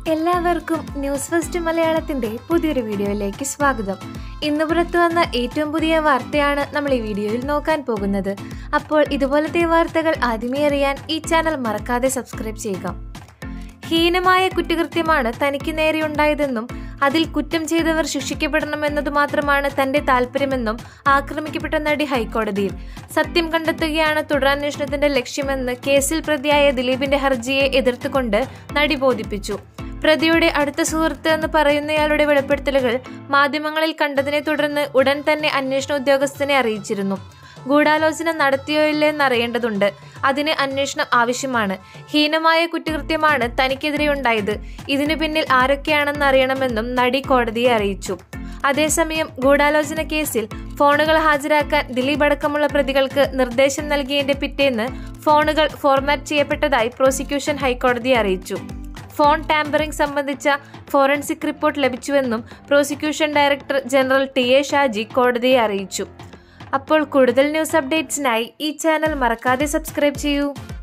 എല്ലാവർക്കും news first മലയാളത്തിന്റെ പുതിയൊരു വീഡിയോയിലേക്ക് സ്വാഗതം ഇന്ന് പുറത്തു വന്ന ഏറ്റവും പുതിയ വാർത്തയാണ് നമ്മൾ ഈ വീഡിയോയിൽ നോക്കാൻ പോകുന്നത് അപ്പോൾ ഇതുപോലത്തെ വാർത്തകൾ ആദ്യമേ അറിയാൻ ഈ ചാനൽ മറക്കാതെ സബ്സ്ക്രൈബ് ചെയ്യുക ഹീനമായ കുറ്റകൃത്യമാണ് തനിക്ക് നേരെയുണ്ടായതെന്നും അതിൽ കുറ്റം ചെയ്തവർ ശിക്ഷിക്കപ്പെടണമെന്നതു മാത്രമാണ് തന്റെ താല്പര്യമെന്നും ആക്രമിക്കപ്പെട്ട നടി ഹൈക്കോടതിയിൽ സത്യം കണ്ടെത്തുകയാണ് തുടരന്വേഷണത്തിന്റെ ലക്ഷ്യമെന്ന് കേസിൽ പ്രതിയായ ദിലീപിന്റെ ഹർജിയെ എതിർത്തുകൊണ്ട് നടി ബോധിപ്പിച്ചു പ്രതിയുടെ അടുത്ത സുഹൃത്ത് എന്ന് പറയുന്നയാളുടെ വെളിപ്പെടുത്തലുകൾ മാധ്യമങ്ങളിൽ കണ്ടതിനെ തുടർന്ന് ഉടൻ തന്നെ അന്വേഷണ ഉദ്യോഗസ്ഥനെ അറിയിച്ചിരുന്നു ഗൂഢാലോചന നടത്തിയോ ഇല്ലേ എന്നറിയേണ്ടതുണ്ട് അതിന് അന്വേഷണം ആവശ്യമാണ് ഹീനമായ കുറ്റകൃത്യമാണ് തനിക്കെതിരെ ഉണ്ടായത് ഇതിനു പിന്നിൽ ആരൊക്കെയാണെന്ന് അറിയണമെന്നും നടി കോടതിയെ അറിയിച്ചു അതേസമയം ഗൂഢാലോചന കേസിൽ ഫോണുകൾ ഹാജരാക്കാൻ ദിലീപ് അടക്കമുള്ള പ്രതികൾക്ക് നിർദ്ദേശം നൽകിയതിന്റെ പിറ്റേന്ന് ഫോണുകൾ ഫോർമാറ്റ് ചെയ്യപ്പെട്ടതായി പ്രോസിക്യൂഷൻ ഹൈക്കോടതിയെ അറിയിച്ചു ഫോൺ ടാമ്പറിംഗ് സംബന്ധിച്ച ഫോറൻസിക് റിപ്പോർട്ട് ലഭിച്ചുവെന്നും prosecution director general T A Shaji കോടതിയെ അറിയിച്ചു അപ്പോൾ കൂടുതൽ ന്യൂസ് അപ്ഡേറ്റ്സിനായി ഈ ചാനൽ മറക്കാതെ സബ്സ്ക്രൈബ് ചെയ്യൂ